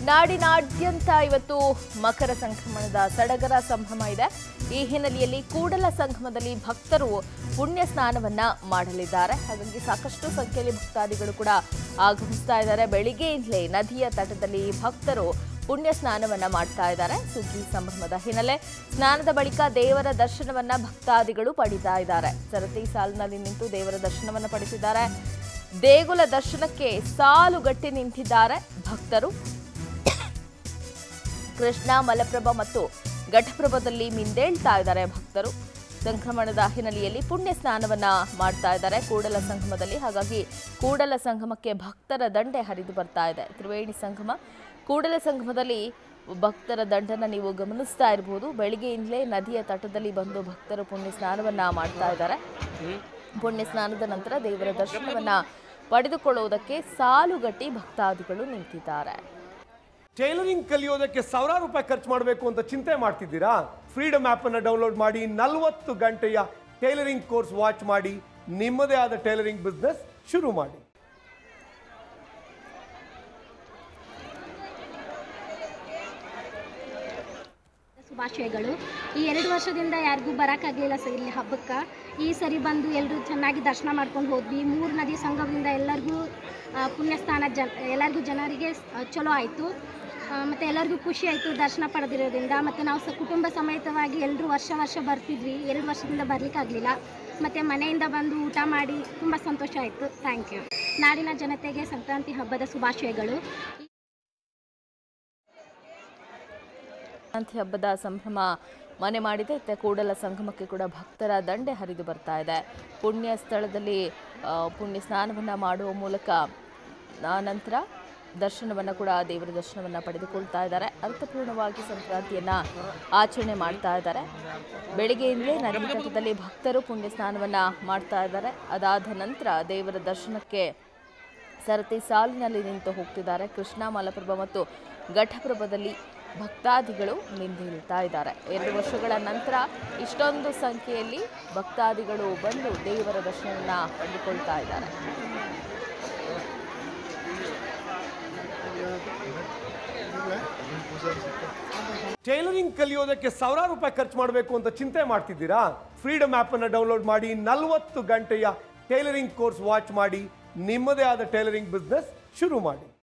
ನಾಡಿನಾದ್ಯಂತ ಇವತ್ತು ಮಕರ ಸಂಕ್ರಮಣದ ಸಡಗರ ಸಂಭ್ರಮ ಇದೆ ಈ ಹಿನ್ನೆಲೆಯಲ್ಲಿ ಕೂಡಲ ಸಂಗಮದಲ್ಲಿ ಭಕ್ತರು ಪುಣ್ಯ ಸ್ನಾನವನ್ನ ಮಾಡಲಿದ್ದಾರೆ ಹಾಗಾಗಿ ಸಾಕಷ್ಟು ಸಂಖ್ಯೆಯಲ್ಲಿ ಭಕ್ತಾದಿಗಳು ಕೂಡ ಆಗಮಿಸ್ತಾ ಇದ್ದಾರೆ ಬೆಳಿಗ್ಗೆಯಿಂದಲೇ ನದಿಯ ತಟದಲ್ಲಿ ಭಕ್ತರು ಪುಣ್ಯ ಸ್ನಾನವನ್ನ ಮಾಡ್ತಾ ಇದ್ದಾರೆ ಸುಗ್ಗಿ ಸಂಭ್ರಮದ ಹಿನ್ನೆಲೆ ಸ್ನಾನದ ಬಳಿಕ ದೇವರ ದರ್ಶನವನ್ನ ಭಕ್ತಾದಿಗಳು ಪಡಿತಾ ಇದ್ದಾರೆ ಸರತಿ ಸಾಲಿನಲ್ಲಿ ನಿಂತು ದೇವರ ದರ್ಶನವನ್ನ ಪಡಿಸಿದ್ದಾರೆ ದೇಗುಲ ದರ್ಶನಕ್ಕೆ ಸಾಲುಗಟ್ಟಿ ನಿಂತಿದ್ದಾರೆ ಭಕ್ತರು ಕೃಷ್ಣ ಮಲಪ್ರಭಾ ಮತ್ತು ಘಟಪ್ರಭದಲ್ಲಿ ಮಿಂದೇಳ್ತಾ ಇದ್ದಾರೆ ಭಕ್ತರು ಸಂಕ್ರಮಣದ ಹಿನ್ನೆಲೆಯಲ್ಲಿ ಪುಣ್ಯ ಸ್ನಾನವನ್ನ ಮಾಡ್ತಾ ಇದ್ದಾರೆ ಕೂಡಲ ಸಂಗಮದಲ್ಲಿ ಹಾಗಾಗಿ ಕೂಡಲ ಸಂಗಮಕ್ಕೆ ಭಕ್ತರ ದಂಡೆ ಹರಿದು ಬರ್ತಾ ಇದೆ ತ್ರಿವೇಣಿ ಸಂಗಮ ಕೂಡಲ ಸಂಗಮದಲ್ಲಿ ಭಕ್ತರ ದಂಡನ ನೀವು ಗಮನಿಸ್ತಾ ಇರಬಹುದು ಬೆಳಿಗ್ಗೆಯಿಂದಲೇ ನದಿಯ ತಟದಲ್ಲಿ ಬಂದು ಭಕ್ತರು ಪುಣ್ಯ ಸ್ನಾನವನ್ನ ಮಾಡ್ತಾ ಇದ್ದಾರೆ ಪುಣ್ಯ ಸ್ನಾನದ ನಂತರ ದೇವರ ದರ್ಶನವನ್ನ ಪಡೆದುಕೊಳ್ಳುವುದಕ್ಕೆ ಸಾಲುಗಟ್ಟಿ ಭಕ್ತಾದಿಗಳು ನಿಂತಿದ್ದಾರೆ ಟೈಲರಿಂಗ್ ಕಲಿಯೋದಕ್ಕೆ ಸಾವಿರಾರು ರೂಪಾಯಿ ಖರ್ಚು ಮಾಡಬೇಕು ಅಂತ ಚಿಂತೆ ಮಾಡ್ತಿದ್ದೀರಾ ಫ್ರೀಡಮ್ ಆ್ಯಪ್ ಅನ್ನು ಡೌನ್ಲೋಡ್ ಮಾಡಿ ನಲವತ್ತು ಗಂಟೆಯ ಟೈಲರಿಂಗ್ ಕೋರ್ಸ್ ವಾಚ್ ಮಾಡಿ ನಿಮ್ಮದೇ ಆದ ಟೈಲರಿಂಗ್ ಬಿಸ್ನೆಸ್ ಶುರು ಮಾಡಿ ಶುಭಾಶಯಗಳು ಈ ಎರಡು ವರ್ಷದಿಂದ ಯಾರಿಗೂ ಬರೋಕ್ಕಾಗಲಿಲ್ಲ ಸರ್ ಇಲ್ಲಿ ಹಬ್ಬಕ್ಕೆ ಈ ಸರಿ ಬಂದು ಎಲ್ಲರೂ ಚೆನ್ನಾಗಿ ದರ್ಶನ ಮಾಡ್ಕೊಂಡು ಹೋದ್ವಿ ಮೂರು ನದಿ ಸಂಗಮದಿಂದ ಎಲ್ಲರಿಗೂ ಆ, ಪುಣ್ಯಸ್ಥಾನ ಜನ ಎಲ್ಲರಿಗೂ ಜನರಿಗೆ ಆ, ಚಲೋ ಆಯಿತು ಮತ್ತು ಎಲ್ಲರಿಗೂ ಖುಷಿ ಆಯಿತು ದರ್ಶನ ಪಡೆದಿರೋದ್ರಿಂದ ಮತ್ತು ನಾವು ಸ ಕುಟುಂಬ ಸಮೇತವಾಗಿ ಎಲ್ಲರೂ ವರ್ಷ ವರ್ಷ ಬರ್ತಿದ್ವಿ ಎರಡು ವರ್ಷದಿಂದ ಬರಲಿಕ್ಕಾಗಲಿಲ್ಲ ಮತ್ತು ಮನೆಯಿಂದ ಬಂದು ಊಟ ಮಾಡಿ ತುಂಬ ಸಂತೋಷ ಆಯಿತು ಥ್ಯಾಂಕ್ ಯು ನಾಡಿನ ಜನತೆಗೆ ಸಂಕ್ರಾಂತಿ ಹಬ್ಬದ ಶುಭಾಶಯಗಳು ಸಂಕ್ರಾಂತಿ ಹಬ್ಬದ ಸಂಭ್ರಮ ಮನೆ ಮಾಡಿದೆ ಇತ್ತ ಕೂಡಲ ಸಂಗಮಕ್ಕೆ ಕೂಡ ಭಕ್ತರ ದಂಡೆ ಹರಿದು ಬರ್ತಾ ಇದೆ ಪುಣ್ಯ ಸ್ಥಳದಲ್ಲಿ ಆ, ಪುಣ್ಯ ಸ್ನಾನವನ್ನು ಮಾಡುವ ಮೂಲಕ ಆ ನಂತರ ದರ್ಶನವನ್ನು ಕೂಡ ದೇವರ ದರ್ಶನವನ್ನು ಪಡೆದುಕೊಳ್ತಾ ಇದ್ದಾರೆ ಅರ್ಥಪೂರ್ಣವಾಗಿ ಸಂಕ್ರಾಂತಿಯನ್ನು ಆಚರಣೆ ಮಾಡ್ತಾ ಇದ್ದಾರೆ ಬೆಳಿಗ್ಗೆಯಿಂದಲೇ ನದಿ ತಟದಲ್ಲಿ ಭಕ್ತರು ಪುಣ್ಯ ಸ್ನಾನವನ್ನು ಮಾಡ್ತಾ ಇದ್ದಾರೆ ಅದಾದ ನಂತರ ದೇವರ ದರ್ಶನಕ್ಕೆ ಸರತಿ ಸಾಲಿನಲ್ಲಿ ನಿಂತು ಹೋಗ್ತಿದ್ದಾರೆ ಕೃಷ್ಣ ಮಲಪ್ರಭಾ ಮತ್ತು ಘಟಪ್ರಭದಲ್ಲಿ ಭಕ್ತಾದಿಗಳು ಮಿಂದೇಳ್ತಾ ಇದ್ದಾರೆ ಎರಡು ವರ್ಷಗಳ ನಂತರ ಇಷ್ಟೊಂದು ಸಂಖ್ಯೆಯಲ್ಲಿ ಭಕ್ತಾದಿಗಳು ಬಂದು ದೇವರ ದರ್ಶನವನ್ನ ಪಡೆದುಕೊಳ್ತಾ ಇದ್ದಾರೆ ಟೈಲರಿಂಗ್ ಕಲಿಯೋದಕ್ಕೆ ಸಾವಿರಾರು ರೂಪಾಯಿ ಖರ್ಚು ಮಾಡಬೇಕು ಅಂತ ಚಿಂತೆ ಮಾಡ್ತಿದ್ದೀರಾ ಫ್ರೀಡಮ್ ಆ್ಯಪ್ ಅನ್ನು ಡೌನ್ಲೋಡ್ ಮಾಡಿ ನಲವತ್ತು ಗಂಟೆಯ ಟೈಲರಿಂಗ್ ಕೋರ್ಸ್ ವಾಚ್ ಮಾಡಿ ನಿಮ್ಮದೇ ಆದ ಟೈಲರಿಂಗ್ ಬಿಸ್ನೆಸ್ ಶುರು ಮಾಡಿ